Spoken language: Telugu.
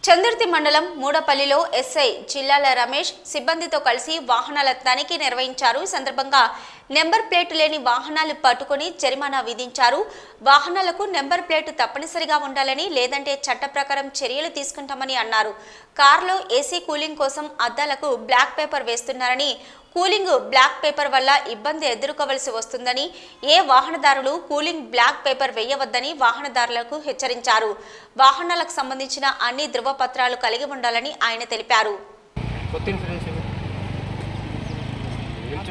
చందుర్తి మండలం మూడపల్లిలో ఎస్ఐ జిల్లాల రమేష్ సిబ్బందితో కలిసి వాహనాల తనిఖీ నిర్వహించారు ఈ సందర్భంగా నెంబర్ ప్లేట్ లేని వాహనాలు పట్టుకుని జరిమానా విధించారు వాహనాలకు నెంబర్ ప్లేట్ తప్పనిసరిగా ఉండాలని లేదంటే చట్ట ప్రకారం చర్యలు తీసుకుంటామని అన్నారు కార్లో ఏసీ కూలింగ్ కోసం అద్దాలకు బ్లాక్ పేపర్ వేస్తున్నారని కూలింగ్ బ్లాక్ పేపర్ వల్ల ఇబ్బంది ఎదుర్కోవలసి వస్తుందని ఏ వాహనదారులు కూలింగ్ బ్లాక్ పేపర్ వేయవద్దని వాహనదారులకు హెచ్చరించారు వాహనాలకు సంబంధించిన అన్ని ధృవపత్రాలు కలిగి ఉండాలని ఆయన తెలిపారు కొత్త ఇన్సూరెన్స్ ఏమి? నిల్చో.